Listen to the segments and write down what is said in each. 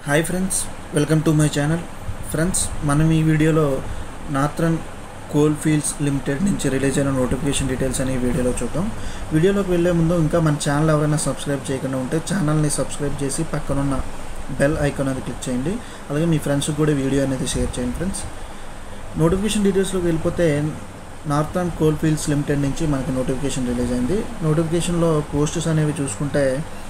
hi friends welcome to my channel friends మనం ఈ వీడియోలో నార్థరన్ కోల్ ఫీల్డ్స్ లిమిటెడ్ నుంచి రిలీజ్ అయిన నోటిఫికేషన్ డీటెయిల్స్ అని ఈ వీడియోలో చూద్దాం వీడియోలోకి వెళ్ళే ముందు ఇంకా మన ఛానల్ ఎవరైనా సబ్స్క్రైబ్ చేయకుండా ఉంటే ఛానల్ని సబ్స్క్రైబ్ చేసి పక్కనున్న బెల్ ఐకాన్ అది క్లిక్ చేయండి అలాగే మీ ఫ్రెండ్స్కి కూడా వీడియో అనేది షేర్ చేయండి ఫ్రెండ్స్ నోటిఫికేషన్ డీటెయిల్స్లోకి వెళ్ళిపోతే నార్థన్ కోల్ ఫీల్డ్స్ లిమిటెడ్ నుంచి మనకి నోటిఫికేషన్ రిలీజ్ అయింది నోటిఫికేషన్లో పోస్టర్స్ అనేవి చూసుకుంటే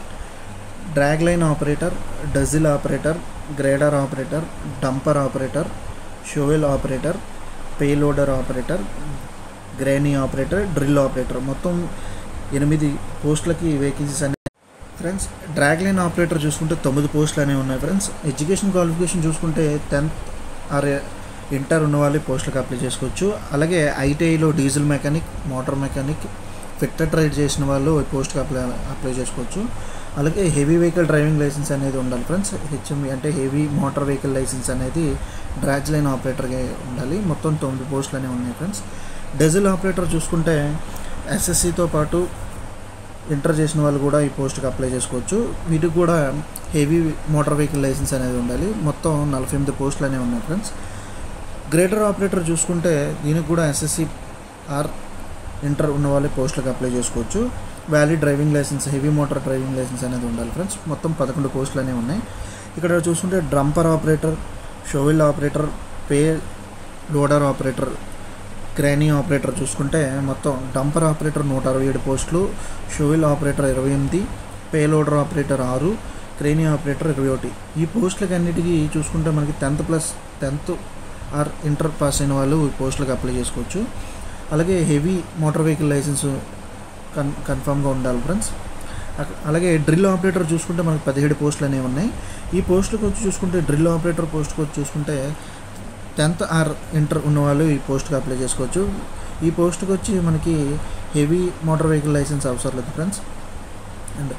dragline operator dozer operator grader operator dumper operator shovel operator payloader operator crane operator drill operator మొత్తం ఎనిమిది పోస్టులకి వేకెన్సీస్ అనేవి ఫ్రెండ్స్ డ్రాగ్ లైన్ ఆపరేటర్ చూసుకుంటే తొమ్మిది పోస్టులు అనేవి ఉన్నాయి ఫ్రెండ్స్ ఎడ్యుకేషన్ క్వాలిఫికేషన్ చూసుకుంటే టెన్త్ ఆర్ ఇంటర్ ఉన్న వాళ్ళు పోస్టులకు అప్లై చేసుకోవచ్చు అలాగే ఐటీఐలో diesel mechanic motor mechanic fitter trade చేసిన వాళ్ళు ఈ పోస్ట్కి అప్లై అప్లై చేసుకోవచ్చు అలాగే హెవీ వెహికల్ డ్రైవింగ్ లైసెన్స్ అనేది ఉండాలి ఫ్రెండ్స్ హెచ్ఎంవి అంటే హెవీ మోటార్ వెహికల్ లైసెన్స్ అనేది డ్రాజ్ లైన్ ఆపరేటర్గా ఉండాలి మొత్తం తొమ్మిది పోస్టులు అనేవి ఉన్నాయి ఫ్రెండ్స్ డెజిల్ ఆపరేటర్ చూసుకుంటే ఎస్ఎస్సితో పాటు ఇంటర్ చేసిన వాళ్ళు కూడా ఈ పోస్ట్కి అప్లై చేసుకోవచ్చు వీటికి కూడా హెవీ మోటార్ వెహికల్ లైసెన్స్ అనేది ఉండాలి మొత్తం నలభై ఎనిమిది పోస్టులు అనేవి ఉన్నాయి ఫ్రెండ్స్ గ్రేటర్ ఆపరేటర్ చూసుకుంటే దీనికి కూడా ఎస్ఎస్సి ఆర్ ఇంటర్ ఉన్న వాళ్ళే పోస్టులకు అప్లై చేసుకోవచ్చు valid driving licence heavy motor driving licence అనేది ఉండాలి ఫ్రెండ్స్ మొత్తం పదకొండు పోస్టులు అనేవి ఉన్నాయి ఇక్కడ చూసుకుంటే dumper operator shovel operator payloader operator crane operator చూసుకుంటే మొత్తం డంపర్ ఆపరేటర్ నూట అరవై ఏడు పోస్టులు షోవిల్ ఆపరేటర్ ఇరవై ఎనిమిది పే లోడర్ ఆపరేటర్ ఆరు క్రేనీ ఆపరేటర్ ఇరవై ఒకటి ఈ పోస్టులకి అన్నిటికీ చూసుకుంటే మనకి tenth plus tenth or inter pass అయిన వాళ్ళు ఈ పోస్టులకు అప్లై చేసుకోవచ్చు అలాగే హెవీ మోటార్ వెహికల్ లైసెన్స్ కన్ కన్ఫామ్గా ఉండాలి ఫ్రెండ్స్ అక- అలాగే డ్రిల్ ఆపరేటర్ చూసుకుంటే మనకి పదిహేడు పోస్టులు అనేవి ఉన్నాయి ఈ పోస్టులకు వచ్చి చూసుకుంటే డ్రిల్ ఆపరేటర్ పోస్ట్కి వచ్చి చూసుకుంటే టెన్త్ ఆర్ ఇంటర్ ఉన్న వాళ్ళు ఈ పోస్ట్కి అప్లై చేసుకోవచ్చు ఈ పోస్ట్కి వచ్చి మనకి హెవీ మోటార్ వెహికల్ లైసెన్స్ అవసరం లేదు ఫ్రెండ్స్ అండ్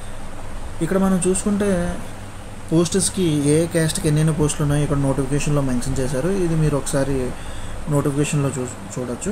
ఇక్కడ మనం చూసుకుంటే పోస్టర్స్కి ఏ క్యాస్ట్కి ఎన్నెన్ని పోస్టులు ఉన్నాయో ఇక్కడ నోటిఫికేషన్లో మెన్షన్ చేశారు ఇది మీరు ఒకసారి నోటిఫికేషన్లో చూ చూడొచ్చు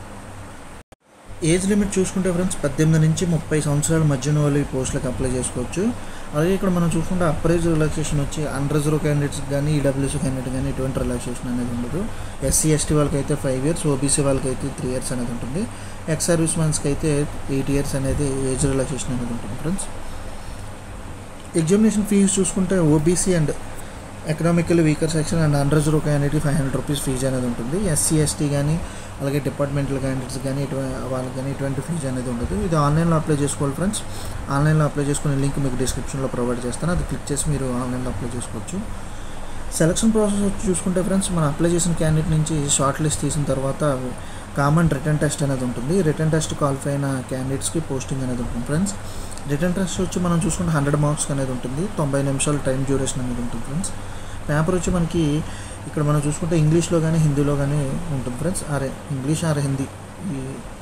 ఏజ్ లిమిట్ చూసుకుంటే ఫ్రెండ్స్ పద్దెనిమిది నుంచి ముప్పై సంవత్సరాల మధ్యన వాళ్ళు ఈ పోస్టులకు అప్లై చేసుకోవచ్చు అలాగే ఇక్కడ మనం చూసుకుంటే అప్రైజ్ రిలాక్సేషన్ వచ్చి అన్రిజర్వ్ క్యాండిడేట్స్ కానీ ఈడబ్ల్యూసీ క్యాండిడేట్ కానీ ఎటువంటి రిలాక్సేషన్ అనేది ఉండదు ఎస్సీ ఎస్టీ వాళ్ళకి అయితే ఫైవ్ ఇయర్స్ ఓబీసీ వాళ్ళకి అయితే త్రీ ఇయర్స్ అనేది ఉంటుంది ఎక్స్ సర్వీస్ మ్యాన్స్కి అయితే ఎయిట్ ఇయర్స్ అనేది ఏజ్ రిలాక్సేషన్ అనేది ఉంటుంది ఫ్రెండ్స్ ఎగ్జామినేషన్ ఫీజు చూసుకుంటే OBC and economical weaker section and under zero candidate five hundred rupees fee అనేది ఉంటుంది ఎస్సీ ఎస్టీ కానీ అలాగే డిపార్ట్మెంటల్ క్యాండిడేట్స్ కానీ ఇటువంటి వాళ్ళకి కానీ ఇటువంటి ఫీజు అనేది ఉండదు ఇది ఆన్లైన్లో అప్లై చేసుకోవాలి ఫ్రెండ్స్ ఆన్లైన్లో అప్లై చేసుకునే లింక్ మీకు డిస్క్రిప్షన్లో ప్రొవైడ్ చేస్తాను అది క్లిక్ చేసి మీరు ఆన్లైన్లో అప్లై చేసుకోవచ్చు సెలక్షన్ ప్రాసెస్ వచ్చి చూసుకుంటే ఫ్రెండ్స్ మనం అప్లై చేసిన క్యాండిడేట్ నుంచి షార్ట్ లిస్ట్ తీసిన తర్వాత కామన్ రిటర్న్ టెస్ట్ అనేది ఉంటుంది రిటర్న్ టెస్ట్ క్వాలిఫై అయిన క్యాండిడేట్స్కి పోస్టింగ్ అనేది ఉంటుంది ఫ్రెండ్స్ రిటర్న్ టెస్ట్ వచ్చి మనం చూసుకుంటే హండ్రెడ్ మార్క్స్ అనేది ఉంటుంది తొంభై నిమిషాలు టైం డ్యూరేషన్ అనేది ఉంటుంది ఫ్రెండ్స్ పేపర్ వచ్చి మనకి ఇక్కడ మనం చూసుకుంటే ఇంగ్లీష్లో కానీ హిందీలో కానీ ఉంటుంది ఫ్రెండ్స్ అరే ఇంగ్లీష్ ఆర్ హిందీ ఈ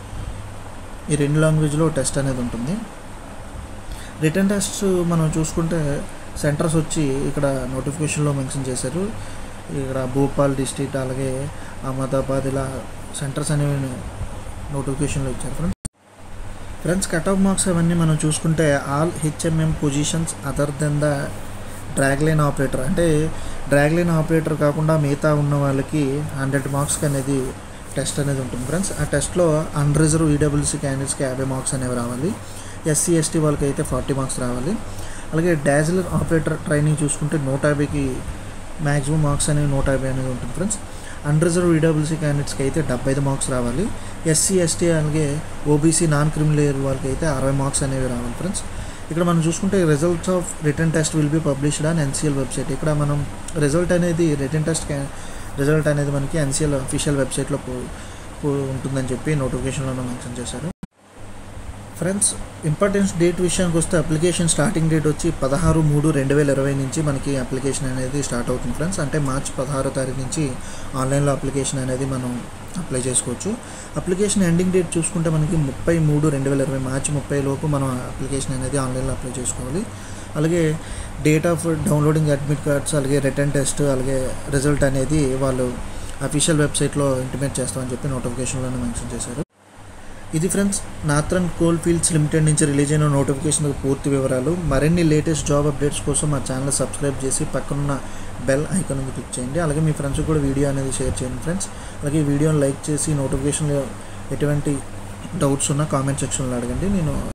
ఈ రెండు లాంగ్వేజ్లో టెస్ట్ అనేది ఉంటుంది రిటర్న్ టెస్ట్ మనం చూసుకుంటే సెంటర్స్ వచ్చి ఇక్కడ నోటిఫికేషన్లో మెన్షన్ చేశారు ఇక్కడ భోపాల్ డిస్ట్రిక్ట్ అలాగే అహ్మదాబాద్ ఇలా సెంటర్స్ అనేవి నోటిఫికేషన్లో ఇచ్చారు friends friends cut off marks అవన్నీ మనం చూసుకుంటే all hmm positions other than the dragline operator అంటే డ్రాగ్ లైన్ ఆపరేటర్ కాకుండా మిగతా ఉన్న వాళ్ళకి హండ్రెడ్ మార్క్స్కి అనేది టెస్ట్ అనేది ఉంటుంది ఫ్రెండ్స్ ఆ టెస్ట్లో అన్రిజర్వ్ ఈడబ్ల్యూసీ క్యాండిడేట్స్కి యాభై మార్క్స్ అనేవి రావాలి ఎస్సీ ఎస్టీ వాళ్ళకి అయితే ఫార్టీ మార్క్స్ రావాలి అలాగే డాజిలర్ ఆపరేటర్ ట్రైనింగ్ చూసుకుంటే నూట యాభైకి మ్యాక్సిమం మార్క్స్ అనేవి నూట యాభై అనేది ఉంటుంది ఫ్రెండ్స్ అన్రిజర్వ్ ఈడబ్ల్యూసీ క్యాండిడేట్స్కి అయితే డెబ్బై ఐదు మార్క్స్ రావాలి ఎస్సీ ఎస్టీ అలాగే ఓబీసీ నాన్ క్రిమినల్ వాళ్ళకి అయితే అరవై మార్క్స్ అనేవి రావాలి ఫ్రెండ్స్ ఇక్కడ మనం చూసుకుంటే results of written test will be published on NCL website ఇక్కడ మనం రిజల్ట్ అనేది రిటర్న్ టెస్ట్ రిజల్ట్ అనేది మనకి ఎన్సీఎల్ అఫీషియల్ వెబ్సైట్లో పో పో- ఉంటుందని చెప్పి నోటిఫికేషన్లో మెన్షన్ చేశారు ఫ్రెండ్స్ ఇంపార్టెన్స్ డేట్ విషయానికి వస్తే అప్లికేషన్ స్టార్టింగ్ డేట్ వచ్చి పదహారు మూడు రెండు వేల ఇరవై నుంచి మనకి అప్లికేషన్ అనేది స్టార్ట్ అవుతుంది ఫ్రెండ్స్ అంటే మార్చి పదహారో తారీఖు నుంచి ఆన్లైన్లో అప్లికేషన్ అనేది మనం అప్లై చేసుకోవచ్చు అప్లికేషన్ ఎండింగ్ డేట్ చూసుకుంటే మనకి ముప్పై మూడు రెండు వేల ఇరవై మార్చి ముప్పై లోపు మనం అప్లికేషన్ అనేది ఆన్లైన్లో అప్లై చేసుకోవాలి అలాగే date of downloading admit cards అలాగే రిటర్న్ టెస్ట్ అలాగే రిజల్ట్ అనేది వాళ్ళు అఫీషియల్ వెబ్సైట్లో ఇంటిమేట్ చేస్తామని చెప్పి నోటిఫికేషన్లోనే మెన్షన్ చేశారు ఇది friends northern coal fields limited నుంచి రిలీజ్ అయిన నోటిఫికేషన్ పూర్తి వివరాలు మరిన్ని లేటెస్ట్ జాబ్ అప్డేట్స్ కోసం మా ఛానల్ సబ్స్క్రైబ్ చేసి పక్కనున్న బెల్ ఐకాన్ మీద క్లిక్ చేయండి అలాగే మీ ఫ్రెండ్స్ కూడా వీడియో అనేది షేర్ చేయండి ఫ్రెండ్స్ అలాగే ఈ వీడియోని లైక్ చేసి నోటిఫికేషన్లో ఎటువంటి డౌట్స్ ఉన్నా కామెంట్ సెక్షన్లో అడగండి నేను